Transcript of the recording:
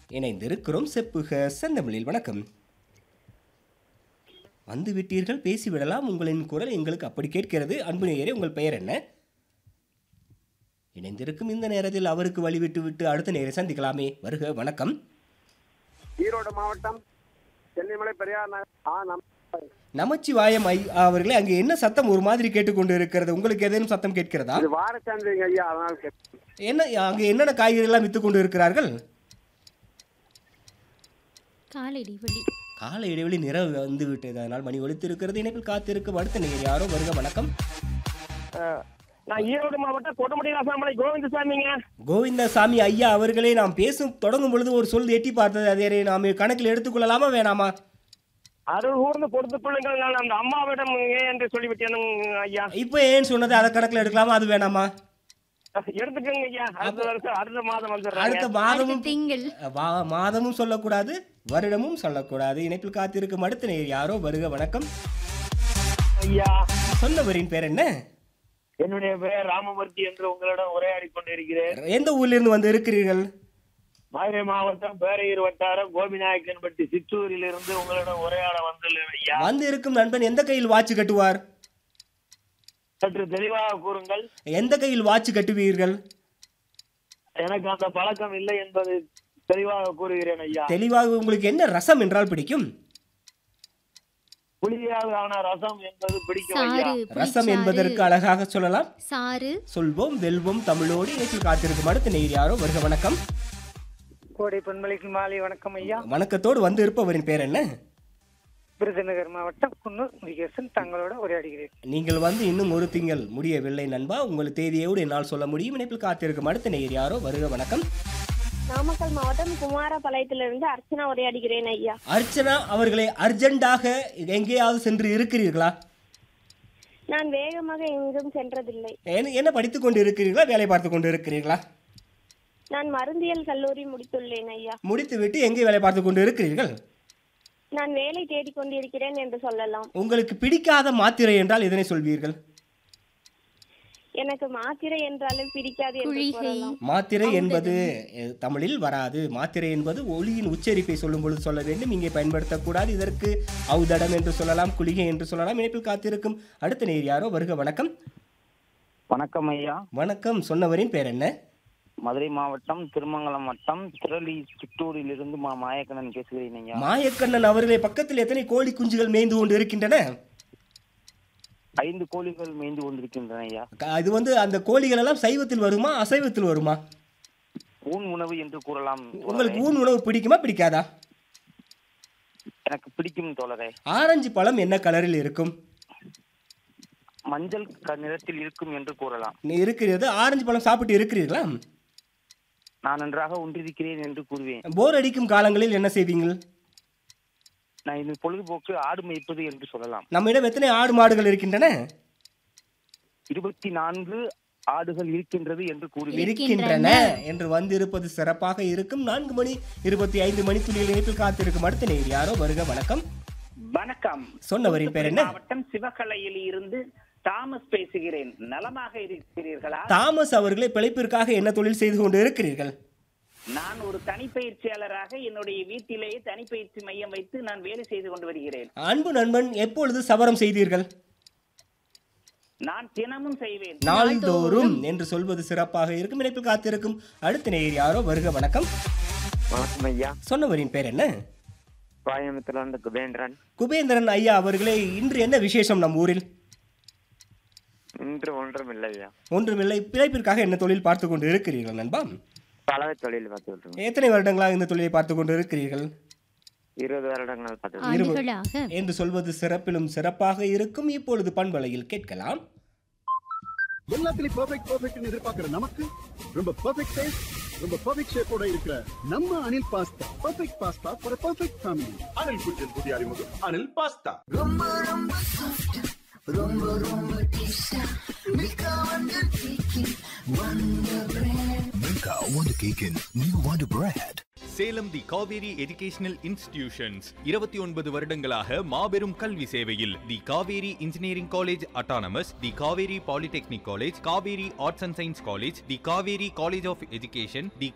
இணைந்திருக்கிறோம் செப்புக செந்தமிழில் வணக்கம் வந்து விட்டீர்கள் பேசிவிடலாம் உங்களின் குரல் எங்களுக்கு அப்படி கேட்கிறது அன்பு நேயரே உங்கள் பெயர் என்ன இணைந்திருக்கும் இந்த நேரத்தில் அவருக்கு வழிவிட்டு விட்டு அடுத்த நேரை சந்திக்கலாமே வருக வணக்கம் ஈரோடு மாவட்டம் சென்னிமலை பெரியார் நகர் ஆ நம் நமச்சிவாயம் ஐ அவர்களே அங்கே என்ன சத்தம் ஒரு மாதிரி கேட்டுக்கொண்டு இருக்கிறது உங்களுக்கு ஏதேனும் சத்தம் கேட்கிறதா இது வாரச்சந்தைங்க ஐயா அதனால கேட்டேன். என்ன அங்கே என்னென்ன காய்கறி எல்லாம் வித்து கொண்டு இருக்கிறார்கள் கால இடைவெளி கால இடைவெளி நிறைவு வந்து விட்டது அதனால் மணி ஒலித்து இருக்கிறது இணைப்பில் காத்திருக்கும் அடுத்த நேர் யாரோ வருக வணக்கம் நான் ஈரோடு மாவட்டம் கொடுமுடி ராசாமலை கோவிந்தசாமிங்க கோவிந்தசாமி ஐயா அவர்களே நாம் பேசும் தொடங்கும் பொழுது ஒரு சொல் எட்டி பார்த்தது அதை நாம் கணக்கில் எடுத்துக்கொள்ளலாமா வேணாமா அருள் ஊர்ந்து கொடுத்து பிள்ளைங்கள் நான் அந்த அம்மாவிடம் ஏன் என்று சொல்லிவிட்டேன் ஐயா இப்போ ஏன் சொன்னது அதை கணக்கில் எடுக்கலாமா அது வேணாமா எடுத்துக்கோங்க ஐயா அடுத்த வருஷம் அடுத்த மாதம் வந்துடுறாங்க அடுத்த மாதமும் அடுத்த திங்கள் வா- மாதமும் சொல்லக்கூடாது வருடமும் சொல்லக்கூடாது இணைப்பில் காத்திருக்கும் அடுத்த நேர் யாரோ வருக வணக்கம் ஐயா சொன்னவரின் பேர் என்ன என்னுடைய பெயர் ராமமூர்த்தி என்று உங்களிடம் உரையாடி கொண்டிருக்கிறேன் எந்த ஊரிலிருந்து வந்து இருக்கிறீர்கள் மதுரை மாவட்டம் பேரையூர் வட்டாரம் கோபிநாயக்கன்பட்டி சிற்றூரில் இருந்து உங்களிடம் உரையாட வந்துள்ளேன் ஐயா வந்து இருக்கும் நண்பன் எந்த கையில் வாட்ச் கட்டுவார் சற்று தெளிவாக கூறுங்கள் எந்த கையில் வாட்ச் கட்டுவீர்கள் எனக்கு அந்த பழக்கம் இல்லை என்பது தெளிவாக கூறுகிறேன் ஐயா தெளிவாக உங்களுக்கு என்ன ரசம் என்றால் பிடிக்கும் புளியால் ஆன ரசம் என்பது பிடிக்கும் ஐயா சாறு ரசம் புளிச்சாறு, என்பதற்கு அழகாக சொல்லலாம் சாறு சொல்வோம் வெல்வோம் தமிழோடு இணைப்பில் காத்திருக்கும் அடுத்த நேர் யாரோ வருக வணக்கம் கோடை பொன்மலைக்கு மாலை வணக்கம் ஐயா வணக்கத்தோடு வந்து இருப்பவரின் பேர் என்ன விருதுநகர் மாவட்டம் குன்னூர் முருகேசன் தங்களோட உரையாடுகிறேன் நீங்கள் வந்து இன்னும் ஒரு திங்கள் முடியவில்லை நண்பா உங்கள் தேதியோடு என்னால் சொல்ல முடியும் இணைப்பில் காத்திருக்கும் அடுத்த நேர் யாரோ வருக வணக்கம் நாமக்கல் மாவட்டம் குமாரபாளையத்திலிருந்து அர்ச்சனா உரையாடுகிறேன் ஐயா அர்ச்சனா அவர்களை அர்ஜென்டாக எங்கேயாவது சென்று இருக்கிறீர்களா நான் வேகமாக எங்கும் சென்றதில்லை என்ன என்ன படித்துக் கொண்டு இருக்கிறீர்களா வேலை பார்த்து கொண்டு இருக்கிறீர்களா நான் மருந்தியல் கல்லூரி முடித்துள்ளேன் ஐயா முடித்துவிட்டு எங்கே வேலை பார்த்து கொண்டு இருக்கிறீர்கள் நான் வேலை தேடிக் கொண்டிருக்கிறேன் என்று சொல்லலாம் உங்களுக்கு பிடிக்காத மாத்திரை என்றால் இதனை சொல்வீர்கள் எனக்கு மாத்திரை என்றாலே பிடிக்காது என்று குளிகை கூறலாம் மாத்திரை என்பது அஹ், தமிழில் வராது மாத்திரை என்பது ஒளியின் உச்சரிப்பை சொல்லும் பொழுது சொல்ல வேண்டும் இங்கே பயன்படுத்தக்கூடாது இதற்கு ஔதடம் என்று சொல்லலாம் குளிகை என்று சொல்லலாம் இணைப்பில் காத்திருக்கும் அடுத்த நேர் யாரோ வருக வணக்கம் வணக்கம் ஐயா வணக்கம் சொன்னவரின் பேர் என்ன மதுரை மாவட்டம் திருமங்கலம் வட்டம் திரளி சிற்றூரில் இருந்து மா மாயக்கண்ணன் பேசுகிறேன் ஐயா மாயக்கண்ணன் அவர்களே பக்கத்தில் எத்தனை கோழி குஞ்சுகள் மேய்ந்து கொண்டு இருக்கின்றன ஐந்து கோழிகள் மேய்ந்து கொண்டிருக்கின்றன ஐயா க- அது வந்து அந்த கோழிகள் எல்லாம் சைவத்தில் வருமா அசைவத்தில் வருமா ஊன் உணவு என்று கூறலாம் உங்களுக்கு தோழரே. ஊன் உணவு பிடிக்குமா பிடிக்காதா எனக்கு பிடிக்கும் தோழரே ஆரஞ்சு பழம் என்ன கலரில் இருக்கும் மஞ்சள் க- நிறத்தில் இருக்கும் என்று கூறலாம் நீ இருக்கிறது ஆரஞ்சு பழம் சாப்பிட்டு இருக்கிறீர்களா நான் நன்றாக ஒன்றிருக்கிறேன் என்று கூறுவேன் போர் அடிக்கும் காலங்களில் என்ன செய்வீங்கள் நான் இந்த பொழுதுபோக்கு ஆடு மேய்ப்பது என்று சொல்லலாம் நம்மிடம் எத்தனை ஆடு மாடுகள் இருக்கின்றன இருபத்தி நான்கு ஆடுகள் இருக்கின்றது என்று கூறுவேன் இருக்கின்றன என்று வந்திருப்பது சிறப்பாக இருக்கும் நான்கு மணி இருபத்தி ஐந்து மணி துளியில் இணைப்பில் காத்திருக்கும் அடுத்த நேர் யாரோ வருக வணக்கம் வணக்கம் சொன்னவரின் பேர் என்ன மாவட்டம் சிவகலையில் இருந்து தாமஸ் பேசுகிறேன் நலமாக இருக்கிறீர்களா தாமஸ் அவர்களை பிழைப்பிற்காக என்ன தொழில் செய்து கொண்டு இருக்கிறீர்கள் நான் ஒரு தனிப்பயிற்சியாளராக என்னுடைய வீட்டிலேயே தனிப்பயிற்சி மையம் வைத்து நான் வேலை செய்து கொண்டு வருகிறேன் அன்பு நண்பன் எப்பொழுது சவரம் செய்தீர்கள் நான் தினமும் செய்வேன் நாள்தோறும் என்று சொல்வது சிறப்பாக இருக்கும் இணைப்பில் காத்திருக்கும் அடுத்த நேர் யாரோ வருக வணக்கம் வணக்கம் ஐயா சொன்னவரின் பேர் என்ன கோயம்புத்தூர்ல குபேந்திரன் குபேந்திரன் ஐயா அவர்களே இன்று என்ன விசேஷம் நம் ஊரில் இன்று ஒன்றும் இல்லை ஐயா ஒன்றுமில்லை பிழைப்பிற்காக என்ன தொழில் பார்த்து கொண்டு இருக்கிறீர்கள் நண்பா பலவை தொழில் பார்த்துக்கிட்டு எத்தனை வருடங்களாக இந்த தொழிலை பார்த்து கொண்டு இருக்கிறீர்கள் இருபது வருடங்கள் பார்த்து ஆண்டுகளாக என்று சொல்வது சிறப்பிலும் சிறப்பாக இருக்கும் இப்பொழுது பண்பலையில் கேட்கலாம் எல்லாத்துலயும் பெர்ஃபெக்ட் பெர்ஃபெக்ட்னு எதிர்பார்க்கிற நமக்கு ரொம்ப பெர்ஃபெக்ட் டேஸ்ட் ரொம்ப பெர்ஃபெக்ட் ஷேப்போட இருக்கிற நம்ம Anil pasta perfect pasta for perfect family Anil kitchen புதிய அறிமுகம் Anil pasta Milka Wonder Cake in New Wonder Bread. Salem the Kaveri educational institutions இருபத்தி ஒன்பது வருடங்களாக மாபெரும் கல்வி சேவையில் the Kaveri engineering college autonomous the Kaveri polytechnic college Kaveri arts and science college the Kaveri college of education the